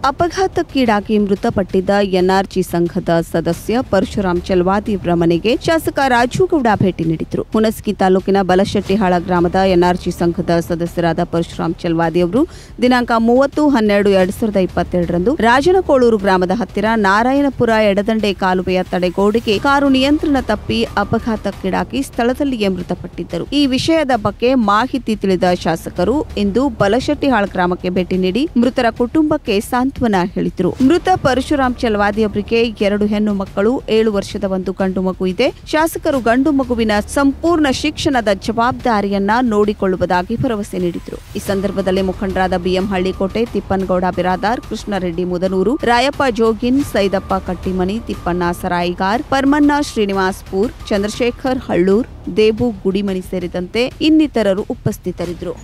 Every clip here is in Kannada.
ಅಪಘಾತಕ್ಕೀಡಾಗಿ ಮೃತಪಟ್ಟಿದ್ದ ಎನ್ಆರ್ಜಿ ಸಂಘದ ಸದಸ್ಯ ಪರಶುರಾಮ್ ಚಲ್ವಾದಿಯವರ ಮನೆಗೆ ಶಾಸಕ ರಾಜುಗೌಡ ಭೇಟಿ ನೀಡಿದರು ಹುಣಸಗಿ ತಾಲೂಕಿನ ಬಲಶೆಟ್ಟಿಹಾಳ ಗ್ರಾಮದ ಎನ್ಆರ್ಜಿ ಸಂಘದ ಸದಸ್ಯರಾದ ಪರಶುರಾಮ್ ಚಲ್ವಾದಿ ಅವರು ದಿನಾಂಕ ಮೂವತ್ತು ಹನ್ನೆರಡು ಎರಡ್ ಸಾವಿರದ ಇಪ್ಪತ್ತೆರಡರಂದು ರಾಜನಕೋಳೂರು ಗ್ರಾಮದ ಹತ್ತಿರ ನಾರಾಯಣಪುರ ಎಡದಂಡೆ ಕಾಲುವೆಯ ತಡೆಗೋಡೆಗೆ ಕಾರು ನಿಯಂತ್ರಣ ತಪ್ಪಿ ಅಪಘಾತಕ್ಕೀಡಾಗಿ ಸ್ಥಳದಲ್ಲಿಯೇ ಮೃತಪಟ್ಟಿದ್ದರು ಈ ವಿಷಯದ ಬಗ್ಗೆ ಮಾಹಿತಿ ತಿಳಿದ ಶಾಸಕರು ಇಂದು ಬಲಶೆಟ್ಟಿಹಾಳ್ ಗ್ರಾಮಕ್ಕೆ ಭೇಟಿ ನೀಡಿ ಮೃತರ ಕುಟುಂಬಕ್ಕೆ ಸಾಂತ್ವನ ಹೇಳಿದರು ಮೃತ ಪರಶುರಾಮ್ ಚಲವಾದಿ ಅವರಿಗೆ ಎರಡು ಹೆಣ್ಣು ಮಕ್ಕಳು ಏಳು ವರ್ಷದ ಒಂದು ಗಂಡು ಮಗು ಇದೆ ಶಾಸಕರು ಗಂಡು ಮಗುವಿನ ಸಂಪೂರ್ಣ ಶಿಕ್ಷಣದ ಜವಾಬ್ದಾರಿಯನ್ನ ನೋಡಿಕೊಳ್ಳುವುದಾಗಿ ಭರವಸೆ ನೀಡಿದರು ಈ ಸಂದರ್ಭದಲ್ಲಿ ಮುಖಂಡರಾದ ಬಿಎಂ ಹಳ್ಳಿಕೋಟೆ ತಿಪ್ಪನಗೌಡ ಬಿರಾದಾರ್ ಕೃಷ್ಣರೆಡ್ಡಿ ಮುದನೂರು ರಾಯಪ್ಪ ಜೋಗಿನ್ ಸೈದಪ್ಪ ಕಟ್ಟಿಮನಿ ತಿಪ್ಪಣ್ಣ ಸರಾಯಿಗಾರ್ ಪರ್ಮಣ್ಣ ಶ್ರೀನಿವಾಸ್ಪುರ್ ಚಂದ್ರಶೇಖರ್ ಹಳ್ಳೂರ್ ದೇಬು ಗುಡಿಮನಿ ಸೇರಿದಂತೆ ಇನ್ನಿತರರು ಉಪಸ್ಥಿತರಿದ್ದರು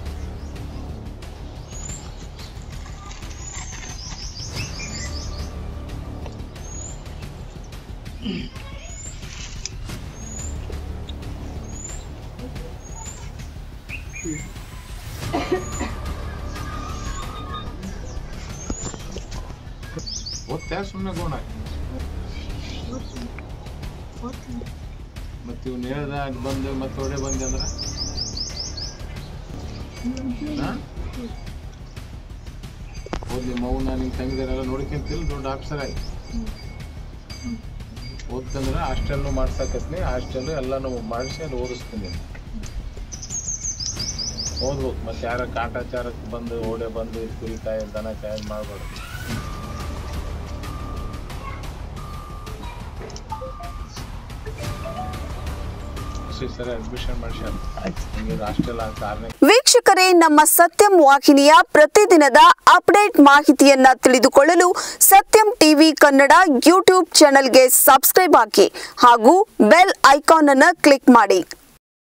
ಓದ್ತ್ಯಾ ಸುಮ್ಮನೆ ಗೋಣ ಮತ್ತೆ ಇವ್ನು ಹೇಳ್ದ ಅದ್ ಬಂದು ಮತ್ತೆ ಒಡೆ ಬಂದೆ ಅಂದ್ರ ಹಾ? ಓದ್ಲಿ ಮೌನ ನಿಮ್ ತಂಗಿದಾರೆಲ್ಲ ನೋಡ್ಕೊಂತಿಲ್ಲ ದೊಡ್ಡ ಆಫೀಸರ್ ಆಗಿ ಓದ್ತಂದ್ರ ಹಾಸ್ಟೆಲ್ನು ಮಾಡ್ಸಕತ್ನಿ ಹಾಸ್ಟೆಲ್ ಎಲ್ಲಾನು ಮಾಡಿಸಿ ಅಲ್ಲಿ ಓದಿಸ್ತೀನಿ ಓದ್ಬೇಕು ಮತ್ತೆ ಯಾರ ಕಾಟಾಚಾರಕ್ಕೆ ಬಂದು ಓಡೆ ಬಂದು ಕುರಿ ಕಾಯಿ ದನ ಕಾಯಿ ಮಾಡ್ಬಾರ್ದು ಸರಿ ಅಡ್ಮಿಷನ್ ಮಾಡಿಸಿ ನಿಮಗೆ ಹಾಸ್ಟೆಲ್ ಅಂತ ಆರನೇ ವೀಕ್ಷಕರೇ ನಮ್ಮ ಸತ್ಯಂ ವಾಹಿನಿಯ ಪ್ರತಿದಿನದ ಅಪ್ಡೇಟ್ ಮಾಹಿತಿಯನ್ನ ತಿಳಿದುಕೊಳ್ಳಲು ಸತ್ಯಂ ಟಿವಿ ಕನ್ನಡ ಯೂಟ್ಯೂಬ್ ಚಾನೆಲ್ಗೆ ಸಬ್ಸ್ಕ್ರೈಬ್ ಹಾಕಿ ಹಾಗೂ ಬೆಲ್ ಐಕಾನ್ ಅನ್ನು ಕ್ಲಿಕ್ ಮಾಡಿ